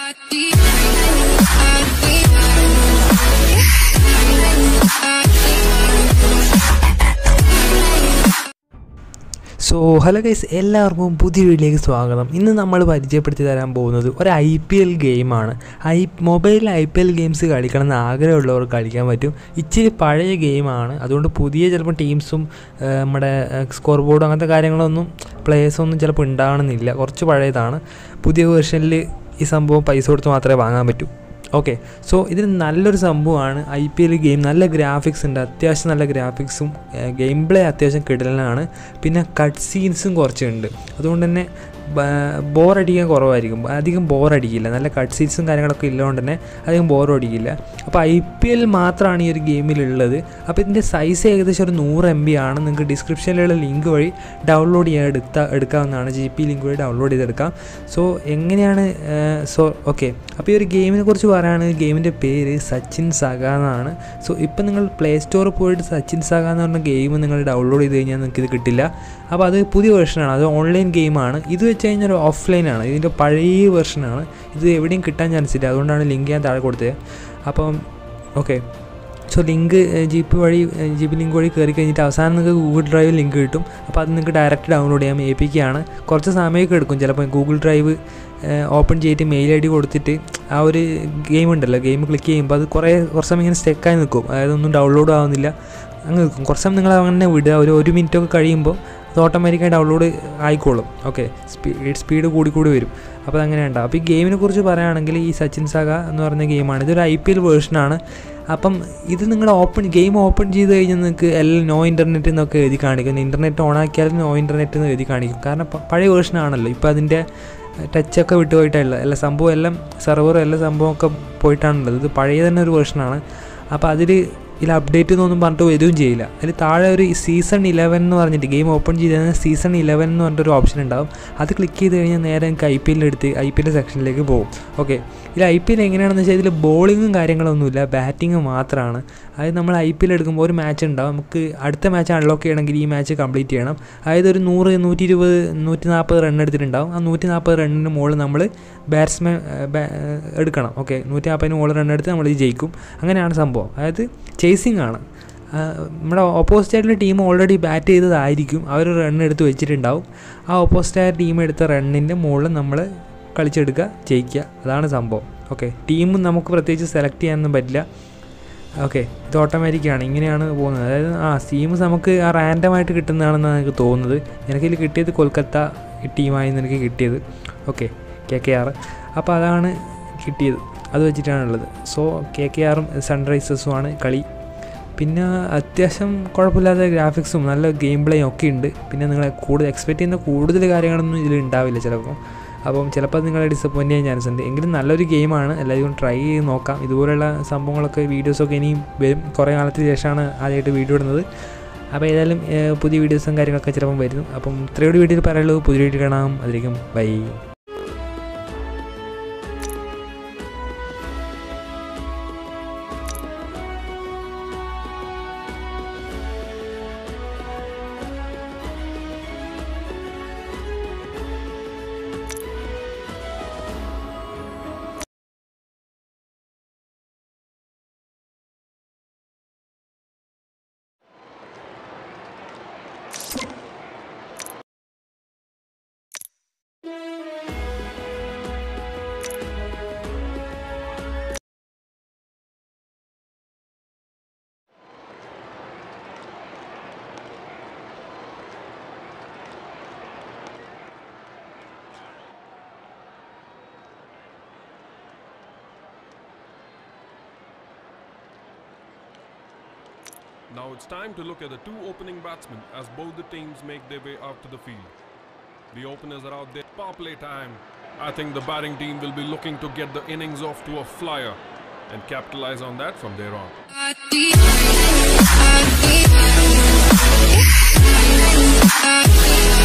So hello guys എല്ലാവർക്കും പുതിയ വീഡിയോയിലേക്ക് സ്വാഗതം ഇന്ന് നമ്മൾ പരിചയപ്പെടുത്തി തരാൻ പോകുന്നത് ഒരു ഐ പി എൽ ഗെയിമാണ് ഐ മൊബൈലിൽ ഐ പി എൽ ഗെയിംസ് കളിക്കണം എന്ന് ആഗ്രഹമുള്ളവർക്ക് കളിക്കാൻ പറ്റും ഇച്ചിരി പഴയ ഗെയിമാണ് അതുകൊണ്ട് പുതിയ ചിലപ്പോൾ ടീംസും നമ്മുടെ സ്കോർ ബോർഡും അങ്ങനത്തെ കാര്യങ്ങളൊന്നും പ്ലേയേഴ്സൊന്നും ചിലപ്പോൾ ഉണ്ടാകണമെന്നില്ല കുറച്ച് പഴയതാണ് പുതിയ വേർഷനിൽ ഈ സംഭവം പൈസ കൊടുത്ത് മാത്രമേ വാങ്ങാൻ പറ്റൂ ഓക്കെ സോ ഇതിന് നല്ലൊരു സംഭവമാണ് ഐ പി എൽ ഗെയിം നല്ല ഗ്രാഫിക്സ് ഉണ്ട് അത്യാവശ്യം നല്ല ഗ്രാഫിക്സും ഗെയിം പ്ലേ അത്യാവശ്യം കിടലാണ് പിന്നെ കട്ട് സീൻസും കുറച്ചുണ്ട് അതുകൊണ്ട് തന്നെ ബോറടിക്കാൻ കുറവായിരിക്കും അധികം ബോറടിക്കില്ല നല്ല കട്ട് സീൻസും കാര്യങ്ങളൊക്കെ ഉള്ളതുകൊണ്ട് തന്നെ അധികം ബോറടിക്കില്ല അപ്പോൾ ഐ പി എൽ മാത്രമാണ് ഈ ഒരു ഗെയിമിലുള്ളത് അപ്പോൾ ഇതിൻ്റെ സൈസ് ഏകദേശം ഒരു നൂറ് എം ബി ആണ് നിങ്ങൾക്ക് ഡിസ്ക്രിപ്ഷനിലുള്ള ലിങ്ക് വഴി ഡൗൺലോഡ് ചെയ്യാൻ എടുത്ത എടുക്കാവുന്നതാണ് ജി പി ലിങ്ക് വഴി ഡൗൺലോഡ് ചെയ്തെടുക്കാം സോ എങ്ങനെയാണ് സോ ഓക്കെ അപ്പോൾ ഈ ഒരു ഗെയിമിനെ കുറിച്ച് പറയുകയാണെങ്കിൽ ഗെയിമിൻ്റെ പേര് സച്ചിൻ സഗ എന്നാണ് സോ ഇപ്പം നിങ്ങൾ പ്ലേ സ്റ്റോറിൽ പോയിട്ട് സച്ചിൻ സഗ എന്ന് പറഞ്ഞ ഗെയിം നിങ്ങൾ ഡൗൺലോഡ് ചെയ്ത് കഴിഞ്ഞാൽ നിങ്ങൾക്ക് ഇത് കിട്ടില്ല അപ്പോൾ അത് പുതിയ വെർഷനാണ് അത് ഓൺലൈൻ ഗെയിമാണ് ഇത് വെച്ച് കഴിഞ്ഞാൽ ഒരു ഓഫ്ലൈനാണ് ഇതിൻ്റെ പഴയ വെർഷനാണ് ഇത് എവിടെയും കിട്ടാൻ ചാൻസ് ഇല്ല അതുകൊണ്ടാണ് ലിങ്ക് ഞാൻ താഴെ കൊടുത്തത് അപ്പം okay so link G P വഴി ജി പി ലിങ്ക് വഴി കയറി കഴിഞ്ഞിട്ട് അവസാനം നിങ്ങൾക്ക് ഗൂഗിൾ ഡ്രൈവ് ലിങ്ക് കിട്ടും അപ്പോൾ അത് നിങ്ങൾക്ക് ഡയറക്റ്റ് ഡൗൺലോഡ് ചെയ്യാം എ പി ആണ് കുറച്ച് സമയമൊക്കെ എടുക്കും ചിലപ്പോൾ ഗൂഗിൾ ഡ്രൈവ് ഓപ്പൺ ചെയ്തിട്ട് മെയിൽ ഐ ഡി കൊടുത്തിട്ട് ആ ഒരു ഗെയിം ഉണ്ടല്ലോ ഗെയിം ക്ലിക്ക് ചെയ്യുമ്പോൾ അത് കുറേ കുറച്ച് സമയം ഇങ്ങനെ സ്റ്റെക്കായി നിൽക്കും അതായത് ഒന്നും ഡൗൺലോഡ് ആവുന്നില്ല അങ്ങ് നിൽക്കും കുറച്ച് സമയം നിങ്ങൾ അങ്ങനെ വിടുക ഒരു ഒരു മിനിറ്റ് ഒക്കെ കഴിയുമ്പോൾ അത് ഓട്ടോമാറ്റിക്കായി ഡൗൺലോഡ് ആയിക്കോളും ഓക്കെ സ്പീഡ് സ്പീഡ് കൂടി കൂടി വരും അപ്പോൾ അതങ്ങനെ ഉണ്ടാവും അപ്പോൾ ഈ ഗെയിമിനെ കുറിച്ച് പറയുകയാണെങ്കിൽ ഈ സച്ചിൻ സാഗ എന്ന് പറയുന്ന ഗെയിമാണ് ഇതൊരു ഐ പി എൽ വേർഷനാണ് അപ്പം ഇത് നിങ്ങൾ ഓപ്പൺ ഗെയിം ഓപ്പൺ ചെയ്ത് കഴിഞ്ഞാൽ നിങ്ങൾക്ക് എല്ലാം നോ ഇൻ്റർനെറ്റ് എന്നൊക്കെ എഴുതി കാണിക്കും ഇൻ്റർനെറ്റ് ഓൺ ആക്കിയാലും നോ ഇൻ്റർനെറ്റ് എന്ന് എഴുതി കാണിക്കും കാരണം പഴയ വേർഷനാണല്ലോ ഇപ്പോൾ അതിൻ്റെ ടച്ചൊക്കെ വിട്ടു പോയിട്ടല്ല എല്ലാ സംഭവം എല്ലാം സെർവറും എല്ലാ സംഭവമൊക്കെ പോയിട്ടാണുള്ളത് ഇത് പഴയ തന്നെ ഒരു വേർഷനാണ് അപ്പോൾ അതിൽ ഇതിൽ അപ്ഡേറ്റ് എന്നൊന്നും പറഞ്ഞിട്ട് വരികയും ചെയ്യില്ല അതിൽ താഴെ ഒരു സീസൺ ഇലവൻ എന്ന് പറഞ്ഞിട്ട് ഗെയിം ഓപ്പൺ ചെയ്ത് കഴിഞ്ഞാൽ സീസൺ ഇലവൻ എന്ന് പറഞ്ഞിട്ടൊരു ഓപ്ഷൻ ഉണ്ടാവും അത് ക്ലിക്ക് ചെയ്ത് കഴിഞ്ഞാൽ നേരെ എനിക്ക് ഐ പി എല്ലിൽ എടുത്ത് ഐ പി എൽ സെക്ഷനിലേക്ക് പോകും ഓക്കെ ഇതിൽ ഐ പി എൽ എങ്ങനെയാണെന്ന് വെച്ചാൽ ഇതിൽ ബോളിങ്ങും കാര്യങ്ങളൊന്നുമില്ല ബാറ്റിംഗ് മാത്രമാണ് അതായത് നമ്മൾ ഐ പി എൽ എടുക്കുമ്പോൾ ഒരു മാച്ച് ഉണ്ടാവും നമുക്ക് അടുത്ത മാച്ച് അൺലോക്ക് ചെയ്യണമെങ്കിൽ ഈ മാച്ച് കംപ്ലീറ്റ് ചെയ്യണം അതായത് ഒരു നൂറ് നൂറ്റി ഇരുപത് നൂറ്റി നാൽപ്പത് റൺ എടുത്തിട്ടുണ്ടാവും ആ നൂറ്റി നാൽപ്പത് റണ്ണിന് മുകളിൽ നമ്മൾ ബാറ്റ്സ്മാൻ എടുക്കണം ഓക്കെ നൂറ്റി നാൽപ്പതിന് മുകളിൽ റൺ എടുത്ത് നമ്മൾ ഇത് ജയിക്കും അങ്ങനെയാണ് സംഭവം അതായത് ചേസിങ് ആണ് നമ്മുടെ ഓപ്പോസിറ്റ് ആയിട്ടുള്ള ടീം ഓൾറെഡി ബാറ്റ് ചെയ്തതായിരിക്കും അവർ റൺ എടുത്ത് വെച്ചിട്ടുണ്ടാവും ആ ഓപ്പോസിറ്റ് ആയ ടീം എടുത്ത റണ്ണിൻ്റെ മുകളിൽ നമ്മൾ കളിച്ചെടുക്കുക ജയിക്കുക അതാണ് സംഭവം ഓക്കെ ടീം നമുക്ക് പ്രത്യേകിച്ച് സെലക്ട് ചെയ്യാനൊന്നും പറ്റില്ല ഓക്കെ ഇത് ഓട്ടോമാറ്റിക്കാണ് ഇങ്ങനെയാണ് പോകുന്നത് അതായത് ആ ടീംസ് നമുക്ക് ആ റാൻഡമായിട്ട് കിട്ടുന്നതാണെന്നാണ് എനിക്ക് തോന്നുന്നത് എനിക്കിതിൽ കിട്ടിയത് കൊൽക്കത്ത ടീമായിരുന്നു എനിക്ക് കിട്ടിയത് ഓക്കെ കെ കെ ആർ അപ്പോൾ അതാണ് കിട്ടിയത് അത് വെച്ചിട്ടാണുള്ളത് സോ കെ കെ ആറും സൺറൈസേഴ്സുമാണ് കളി പിന്നെ അത്യാവശ്യം കുഴപ്പമില്ലാത്ത ഗ്രാഫിക്സും നല്ല ഗെയിം പ്ലേയും ഒക്കെ ഉണ്ട് പിന്നെ നിങ്ങൾ കൂടുതൽ എക്സ്പെക്റ്റ് ചെയ്യുന്ന കൂടുതൽ കാര്യങ്ങളൊന്നും ഇതിൽ ഉണ്ടാവില്ല ചിലപ്പോൾ അപ്പം ചിലപ്പോൾ നിങ്ങളെ ഡിസപ്പോയിൻ്റ് ചെയ്യാൻ ചാൻസ് ഉണ്ട് എങ്കിലും നല്ലൊരു ഗെയിമാണ് എല്ലാവരും ട്രൈ ചെയ്ത് നോക്കാം ഇതുപോലുള്ള സംഭവങ്ങളൊക്കെ വീഡിയോസൊക്കെ ഇനിയും വരും കുറേ കാലത്തിന് ശേഷമാണ് ആദ്യമായിട്ട് വീഡിയോ ഇടുന്നത് അപ്പോൾ ഏതായാലും പുതിയ വീഡിയോസും കാര്യങ്ങളൊക്കെ ചിലപ്പം വരുന്നു അപ്പം ഇത്രയോട് വീഡിയോയിൽ പറയുള്ളൂ പുതിയ വീഡിയോ കാണാം അതിലേക്കും bye Now it's time to look at the two opening batsmen as both the teams make their way out to the field. The openers are out there. Power play time. I think the batting team will be looking to get the innings off to a flyer and capitalize on that from there on. I